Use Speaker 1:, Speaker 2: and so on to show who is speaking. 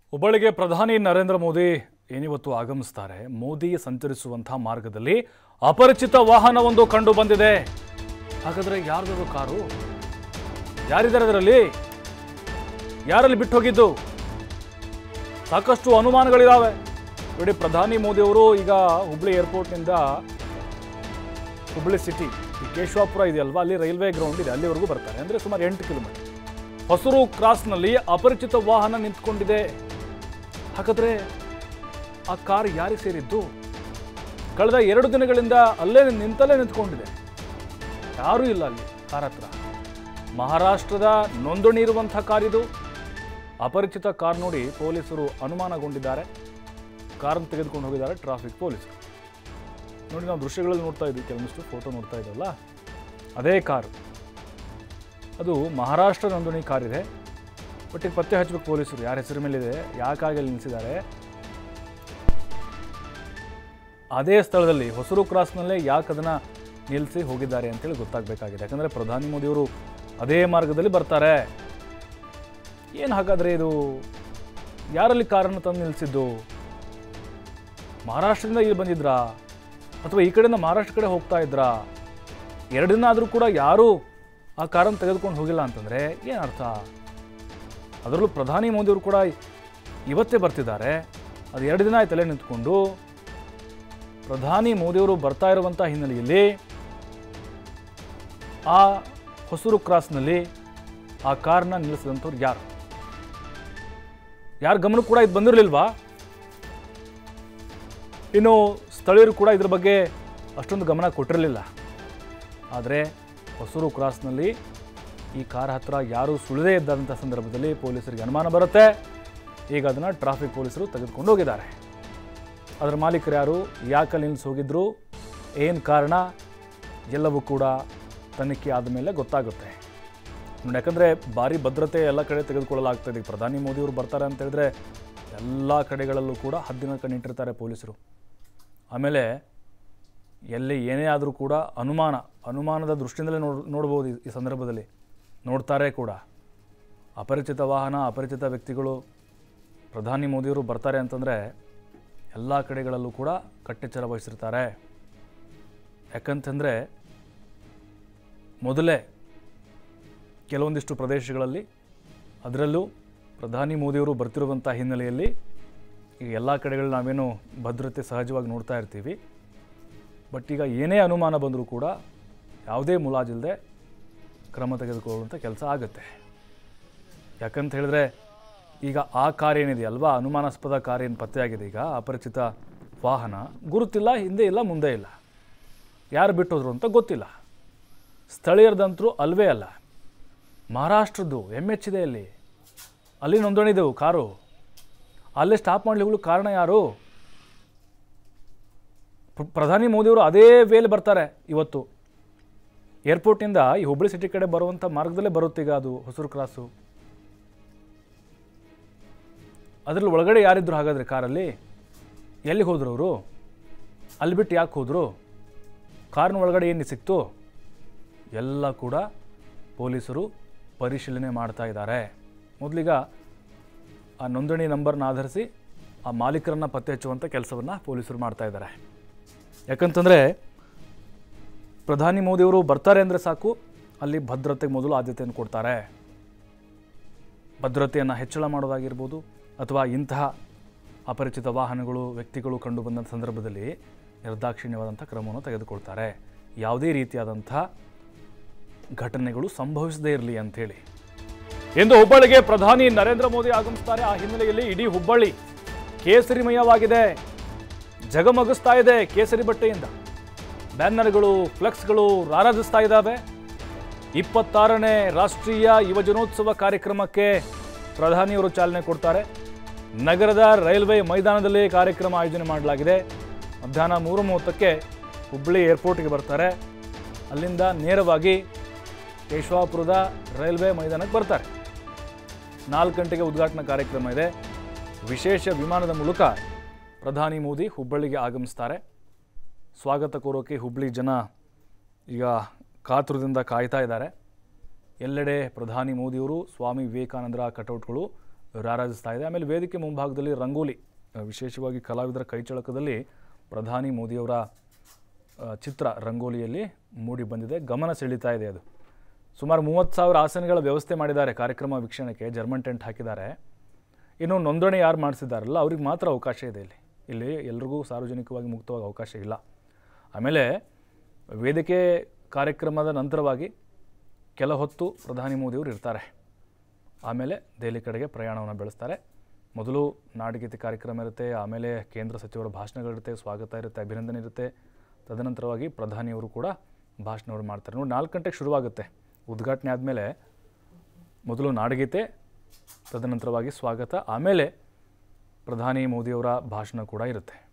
Speaker 1: ಹುಬ್ಬಳ್ಳಿಗೆ ಪ್ರಧಾನಿ ನರೇಂದ್ರ ಮೋದಿ ಏನಿವತ್ತು ಆಗಮಿಸ್ತಾರೆ ಮೋದಿ ಸಂಚರಿಸುವಂತಹ ಮಾರ್ಗದಲ್ಲಿ ಅಪರಿಚಿತ ವಾಹನವೊಂದು ಕಂಡು ಬಂದಿದೆ ಹಾಗಾದ್ರೆ ಯಾರ್ದದು ಕಾರು ಯಾರಿದ್ದಾರೆ ಅದರಲ್ಲಿ ಯಾರಲ್ಲಿ ಬಿಟ್ಟು ಹೋಗಿದ್ದು ಸಾಕಷ್ಟು ಅನುಮಾನಗಳಿದಾವೆ ನೋಡಿ ಪ್ರಧಾನಿ ಮೋದಿ ಅವರು ಈಗ ಹುಬ್ಳಿ ಏರ್ಪೋರ್ಟ್ನಿಂದ ಹುಬ್ಳಿ ಸಿಟಿ ಈ ಕೇಶವಾಪುರ ಇದೆಯಲ್ವಾ ಅಲ್ಲಿ ರೈಲ್ವೆ ಗ್ರೌಂಡ್ ಇದೆ ಅಲ್ಲಿವರೆಗೂ ಬರ್ತಾರೆ ಅಂದರೆ ಸುಮಾರು ಎಂಟು ಕಿಲೋಮೀಟರ್ ಹೊಸೂರು ಕ್ರಾಸ್ನಲ್ಲಿ ಅಪರಿಚಿತ ವಾಹನ ನಿಂತ್ಕೊಂಡಿದೆ ಹಾಗಾದ್ರೆ ಆ ಕಾರ್ ಯಾರಿಗೆ ಸೇರಿದ್ದು ಕಳೆದ ಎರಡು ದಿನಗಳಿಂದ ಅಲ್ಲೇ ನಿಂತಲ್ಲೇ ನಿಂತ್ಕೊಂಡಿದೆ ಯಾರೂ ಇಲ್ಲ ಅಲ್ಲಿ ಕಾರ್ ಹತ್ರ ಮಹಾರಾಷ್ಟ್ರದ ನೋಂದಣಿ ಇರುವಂಥ ಕಾರ್ ಇದು ಅಪರಿಚಿತ ಕಾರ್ ನೋಡಿ ಪೊಲೀಸರು ಅನುಮಾನಗೊಂಡಿದ್ದಾರೆ ಕಾರನ್ನು ತೆಗೆದುಕೊಂಡು ಹೋಗಿದ್ದಾರೆ ಟ್ರಾಫಿಕ್ ಪೊಲೀಸರು ನೋಡಿ ನಾವು ದೃಶ್ಯಗಳಲ್ಲಿ ನೋಡ್ತಾ ಇದ್ವಿ ಕೆಲವೊಂದಿಷ್ಟು ಫೋಟೋ ನೋಡ್ತಾ ಇದ್ದಲ್ಲ ಅದೇ ಕಾರು ಅದು ಮಹಾರಾಷ್ಟ್ರ ನೋಂದಣಿ ಕಾರ್ ಇದೆ ಬಟ್ ಈಗ ಪತ್ತೆ ಹಚ್ಚಬೇಕು ಪೊಲೀಸರು ಯಾರ ಹೆಸರು ಮೇಲಿದೆ ಯಾಕಾಗಿ ಅಲ್ಲಿ ನಿಲ್ಲಿಸಿದ್ದಾರೆ ಅದೇ ಸ್ಥಳದಲ್ಲಿ ಹೊಸರು ಕ್ರಾಸ್ನಲ್ಲೇ ಯಾಕೆ ಅದನ್ನು ನಿಲ್ಲಿಸಿ ಹೋಗಿದ್ದಾರೆ ಅಂತೇಳಿ ಗೊತ್ತಾಗಬೇಕಾಗಿದೆ ಯಾಕಂದರೆ ಪ್ರಧಾನಿ ಮೋದಿಯವರು ಅದೇ ಮಾರ್ಗದಲ್ಲಿ ಬರ್ತಾರೆ ಏನು ಹಾಗಾದರೆ ಇದು ಯಾರಲ್ಲಿ ಕಾರನ್ನು ತಂದು ನಿಲ್ಲಿಸಿದ್ದು ಮಹಾರಾಷ್ಟ್ರದಿಂದ ಇಲ್ಲಿ ಬಂದಿದ್ರಾ ಅಥವಾ ಈ ಕಡೆಯಿಂದ ಮಹಾರಾಷ್ಟ್ರ ಕಡೆ ಹೋಗ್ತಾ ಇದ್ರಾ ಎರಡು ದಿನ ಆದರೂ ಕೂಡ ಯಾರೂ ಆ ಕಾರನ್ನು ತೆಗೆದುಕೊಂಡು ಹೋಗಿಲ್ಲ ಅಂತಂದರೆ ಏನು ಅರ್ಥ ಅದರಲ್ಲೂ ಪ್ರಧಾನಿ ಮೋದಿಯವರು ಕೂಡ ಇವತ್ತೇ ಬರ್ತಿದ್ದಾರೆ ಅದು ಎರಡು ದಿನ ಆಯ್ತಲ್ಲೇ ನಿಂತ್ಕೊಂಡು ಪ್ರಧಾನಿ ಮೋದಿಯವರು ಬರ್ತಾ ಇರುವಂಥ ಹಿನ್ನೆಲೆಯಲ್ಲಿ ಆ ಹೊಸೂರು ಕ್ರಾಸ್ನಲ್ಲಿ ಆ ಕಾರ್ನ ನಿಲ್ಲಿಸಿದಂಥವ್ರು ಯಾರು ಯಾರ ಗಮನ ಕೂಡ ಇದು ಬಂದಿರಲಿಲ್ವಾ ಇನ್ನು ಸ್ಥಳೀಯರು ಕೂಡ ಇದ್ರ ಬಗ್ಗೆ ಅಷ್ಟೊಂದು ಗಮನ ಕೊಟ್ಟಿರಲಿಲ್ಲ ಆದರೆ ಹೊಸೂರು ಕ್ರಾಸ್ನಲ್ಲಿ ಈ ಕಾರ್ ಹತ್ರ ಯಾರೂ ಸುಳಿದೇ ಇದ್ದಂಥ ಸಂದರ್ಭದಲ್ಲಿ ಪೊಲೀಸರಿಗೆ ಅನುಮಾನ ಬರುತ್ತೆ ಈಗ ಅದನ್ನು ಟ್ರಾಫಿಕ್ ಪೊಲೀಸರು ತೆಗೆದುಕೊಂಡು ಹೋಗಿದ್ದಾರೆ ಅದರ ಮಾಲೀಕರು ಯಾರು ಯಾಕಲ್ಲಿ ನಿಲ್ಲಿಸಿ ಹೋಗಿದ್ರು ಏನು ಕಾರಣ ಎಲ್ಲವೂ ಕೂಡ ತನಿಖೆ ಆದ ಮೇಲೆ ಗೊತ್ತಾಗುತ್ತೆ ನೋಡಿ ಯಾಕಂದರೆ ಭಾರಿ ಭದ್ರತೆ ಎಲ್ಲ ಕಡೆ ತೆಗೆದುಕೊಳ್ಳಲಾಗ್ತದೆ ಈಗ ಪ್ರಧಾನಿ ಮೋದಿಯವರು ಬರ್ತಾರೆ ಅಂತ ಹೇಳಿದ್ರೆ ಎಲ್ಲ ಕಡೆಗಳಲ್ಲೂ ಕೂಡ ಹದ್ದಿನ ಕಣ್ಣಿಟ್ಟಿರ್ತಾರೆ ಪೊಲೀಸರು ಆಮೇಲೆ ಎಲ್ಲಿ ಏನೇ ಆದರೂ ಕೂಡ ಅನುಮಾನ ಅನುಮಾನದ ದೃಷ್ಟಿಯಿಂದಲೇ ನೋಡ್ ನೋಡ್ಬೋದು ಈ- ಈ ಸಂದರ್ಭದಲ್ಲಿ ನೋಡ್ತಾರೆ ಕೂಡ ಅಪರಿಚಿತ ವಾಹನ ಅಪರಿಚಿತ ವ್ಯಕ್ತಿಗಳು ಪ್ರಧಾನಿ ಮೋದಿಯವರು ಬರ್ತಾರೆ ಅಂತಂದರೆ ಎಲ್ಲ ಕಡೆಗಳಲ್ಲೂ ಕೂಡ ಕಟ್ಟೆಚ್ಚರ ವಹಿಸಿರ್ತಾರೆ ಯಾಕಂತಂದರೆ ಮೊದಲೇ ಕೆಲವೊಂದಿಷ್ಟು ಪ್ರದೇಶಗಳಲ್ಲಿ ಅದರಲ್ಲೂ ಪ್ರಧಾನಿ ಮೋದಿಯವರು ಬರ್ತಿರುವಂಥ ಹಿನ್ನೆಲೆಯಲ್ಲಿ ಈಗ ಎಲ್ಲ ಕಡೆಗಳಲ್ಲಿ ನಾವೇನು ಭದ್ರತೆ ಸಹಜವಾಗಿ ನೋಡ್ತಾ ಇರ್ತೀವಿ ಬಟ್ ಈಗ ಏನೇ ಅನುಮಾನ ಬಂದರೂ ಕೂಡ ಯಾವುದೇ ಮುಲಾಜಿಲ್ಲದೆ ಕ್ರಮ ತೆಗೆದುಕೊಳ್ಳುವಂಥ ಕೆಲಸ ಆಗುತ್ತೆ ಯಾಕಂತ ಹೇಳಿದ್ರೆ ಈಗ ಆ ಕಾರ್ ಏನಿದೆ ಅಲ್ವಾ ಅನುಮಾನಾಸ್ಪದ ಕಾರ್ ಏನು ಪತ್ತೆಯಾಗಿದೆ ಈಗ ಅಪರಿಚಿತ ವಾಹನ ಗುರುತಿಲ್ಲ ಹಿಂದೆ ಇಲ್ಲ ಮುಂದೆ ಇಲ್ಲ ಯಾರು ಬಿಟ್ಟೋದ್ರು ಅಂತ ಗೊತ್ತಿಲ್ಲ ಸ್ಥಳೀಯರದಂತರೂ ಅಲ್ವೇ ಅಲ್ಲ ಮಹಾರಾಷ್ಟ್ರದ್ದು ಎಮ್ ಎಚ್ ಇದೆ ಅಲ್ಲಿ ಅಲ್ಲಿ ನೋಂದಣಿದೆವು ಕಾರು ಅಲ್ಲೇ ಸ್ಟಾಪ್ ಮಾಡಲಿಗಳು ಕಾರಣ ಯಾರು ಪ್ರ- ಪ್ರಧಾನಿ ಮೋದಿಯವರು ಅದೇ ವೇಲ್ ಬರ್ತಾರೆ ಇವತ್ತು ಏರ್ಪೋರ್ಟ್ನಿಂದ ಈ ಹುಬ್ಬಳ್ಳಿ ಸಿಟಿ ಕಡೆ ಬರುವಂಥ ಮಾರ್ಗದಲ್ಲೇ ಬರುತ್ತೆ ಈಗ ಅದು ಹೊಸೂರು ಕ್ರಾಸು ಅದರಲ್ಲಿ ಒಳಗಡೆ ಯಾರಿದ್ರು ಹಾಗಾದರೆ ಕಾರಲ್ಲಿ ಎಲ್ಲಿಗೆ ಹೋದ್ರು ಅವರು ಅಲ್ಲಿ ಬಿಟ್ಟು ಯಾಕೆ ಹೋದರು ಕಾರಿನ ಒಳಗಡೆ ಏನು ಸಿಕ್ತು ಎಲ್ಲ ಕೂಡ ಪೊಲೀಸರು ಪರಿಶೀಲನೆ ಮಾಡ್ತಾ ಇದ್ದಾರೆ ಮೊದಲಿಗ ಆ ನೋಂದಣಿ ನಂಬರ್ನ ಆಧರಿಸಿ ಆ ಮಾಲೀಕರನ್ನು ಪತ್ತೆ ಹಚ್ಚುವಂಥ ಕೆಲಸವನ್ನು ಪೊಲೀಸರು ಮಾಡ್ತಾ ಇದ್ದಾರೆ ಯಾಕಂತಂದರೆ ಪ್ರಧಾನಿ ಮೋದಿಯವರು ಬರ್ತಾರೆ ಅಂದರೆ ಸಾಕು ಅಲ್ಲಿ ಭದ್ರತೆಗೆ ಮೊದಲು ಆದ್ಯತೆಯನ್ನು ಕೊಡ್ತಾರೆ ಭದ್ರತೆಯನ್ನು ಹೆಚ್ಚಳ ಮಾಡೋದಾಗಿರ್ಬೋದು ಅಥವಾ ಇಂತಹ ಅಪರಿಚಿತ ವಾಹನಗಳು ವ್ಯಕ್ತಿಗಳು ಕಂಡು ಬಂದಂಥ ಸಂದರ್ಭದಲ್ಲಿ ನಿರ್ದಾಕ್ಷಿಣ್ಯವಾದಂಥ ಕ್ರಮವನ್ನು ತೆಗೆದುಕೊಳ್ತಾರೆ ಯಾವುದೇ ರೀತಿಯಾದಂಥ ಘಟನೆಗಳು ಸಂಭವಿಸದೇ ಇರಲಿ ಅಂಥೇಳಿ ಇಂದು ಹುಬ್ಬಳ್ಳಿಗೆ ಪ್ರಧಾನಿ ನರೇಂದ್ರ ಮೋದಿ ಆಗಮಿಸ್ತಾರೆ ಆ ಹಿನ್ನೆಲೆಯಲ್ಲಿ ಇಡೀ ಹುಬ್ಬಳ್ಳಿ ಕೇಸರಿಮಯವಾಗಿದೆ ಜಗಮಗಿಸ್ತಾ ಇದೆ ಕೇಸರಿ ಬಟ್ಟೆಯಿಂದ ಬ್ಯಾನರ್ಗಳು ಫ್ಲೆಕ್ಸ್ಗಳು ರಾರಾಜಿಸ್ತಾ ಇದ್ದಾವೆ ಇಪ್ಪತ್ತಾರನೇ ರಾಷ್ಟ್ರೀಯ ಯುವಜನೋತ್ಸವ ಕಾರ್ಯಕ್ರಮಕ್ಕೆ ಪ್ರಧಾನಿಯವರು ಚಾಲನೆ ಕೊಡ್ತಾರೆ ನಗರದ ರೈಲ್ವೆ ಮೈದಾನದಲ್ಲಿ ಕಾರ್ಯಕ್ರಮ ಆಯೋಜನೆ ಮಾಡಲಾಗಿದೆ ಮಧ್ಯಾಹ್ನ ಮೂರು ಮೂವತ್ತಕ್ಕೆ ಹುಬ್ಬಳ್ಳಿ ಏರ್ಪೋರ್ಟ್ಗೆ ಬರ್ತಾರೆ ಅಲ್ಲಿಂದ ನೇರವಾಗಿ ಕೇಶವಾಪುರದ ರೈಲ್ವೆ ಮೈದಾನಕ್ಕೆ ಬರ್ತಾರೆ ನಾಲ್ಕು ಗಂಟೆಗೆ ಉದ್ಘಾಟನಾ ಕಾರ್ಯಕ್ರಮ ಇದೆ ವಿಶೇಷ ವಿಮಾನದ ಮೂಲಕ ಪ್ರಧಾನಿ ಮೋದಿ ಹುಬ್ಬಳ್ಳಿಗೆ ಆಗಮಿಸ್ತಾರೆ ಸ್ವಾಗತ ಕೋರೋಕೆ ಹುಬ್ಬಳ್ಳಿ ಜನ ಈಗ ಕಾತುರದಿಂದ ಕಾಯ್ತಾ ಇದ್ದಾರೆ ಎಲ್ಲೆಡೆ ಪ್ರಧಾನಿ ಮೋದಿಯವರು ಸ್ವಾಮಿ ವಿವೇಕಾನಂದರ ಕಟೌಟ್ಗಳು ರಾರಾಜಿಸ್ತಾ ಇದೆ ಆಮೇಲೆ ವೇದಿಕೆ ಮುಂಭಾಗದಲ್ಲಿ ರಂಗೋಲಿ ಆ, ವಿಶೇಷವಾಗಿ ಕಲಾವಿದರ ಕೈಚಳಕದಲ್ಲಿ ಪ್ರಧಾನಿ ಮೋದಿಯವರ ಆ, ಚಿತ್ರ ರಂಗೋಲಿಯಲ್ಲಿ ಮೂಡಿ ಬಂದಿದೆ ಗಮನ ಸೆಳೀತಾ ಇದೆ ಅದು ಸುಮಾರು ಮೂವತ್ತು ಸಾವಿರ ಆಸನಗಳ ವ್ಯವಸ್ಥೆ ಮಾಡಿದ್ದಾರೆ ಕಾರ್ಯಕ್ರಮ ವೀಕ್ಷಣೆಗೆ ಜರ್ಮನ್ ಟೆಂಟ್ ಹಾಕಿದ್ದಾರೆ ಇನ್ನು ನೋಂದಣಿ ಯಾರು ಮಾಡಿಸಿದ್ದಾರಲ್ಲ ಅವ್ರಿಗೆ ಮಾತ್ರ ಅವಕಾಶ ಇದೆ ಇಲ್ಲಿ ಇಲ್ಲಿ ಎಲ್ರಿಗೂ ಸಾರ್ವಜನಿಕವಾಗಿ ಮುಕ್ತವಾಗಿ ಅವಕಾಶ ಇಲ್ಲ ಆಮೇಲೆ ವೇದಿಕೆ ಕಾರ್ಯಕ್ರಮದ ನಂತರವಾಗಿ ಕೆಲ ಹೊತ್ತು ಪ್ರಧಾನಿ ಮೋದಿಯವರು ಇರ್ತಾರೆ ಆಮೇಲೆ ದೆಹಲಿ ಕಡೆಗೆ ಪ್ರಯಾಣವನ್ನು ಬೆಳೆಸ್ತಾರೆ ಮೊದಲು ನಾಡಗೀತೆ ಕಾರ್ಯಕ್ರಮ ಇರುತ್ತೆ ಆಮೇಲೆ ಕೇಂದ್ರ ಸಚಿವರ ಭಾಷಣಗಳಿರುತ್ತೆ ಸ್ವಾಗತ ಇರುತ್ತೆ ಅಭಿನಂದನೆ ಇರುತ್ತೆ ತದನಂತರವಾಗಿ ಪ್ರಧಾನಿಯವರು ಕೂಡ ಭಾಷಣವನ್ನು ಮಾಡ್ತಾರೆ ನೋಡಿ ನಾಲ್ಕು ಗಂಟೆಗೆ ಶುರುವಾಗುತ್ತೆ ಉದ್ಘಾಟನೆ ಆದಮೇಲೆ ಮೊದಲು ನಾಡಗೀತೆ ತದನಂತರವಾಗಿ ಸ್ವಾಗತ ಆಮೇಲೆ ಪ್ರಧಾನಿ ಮೋದಿಯವರ ಭಾಷಣ ಕೂಡ ಇರುತ್ತೆ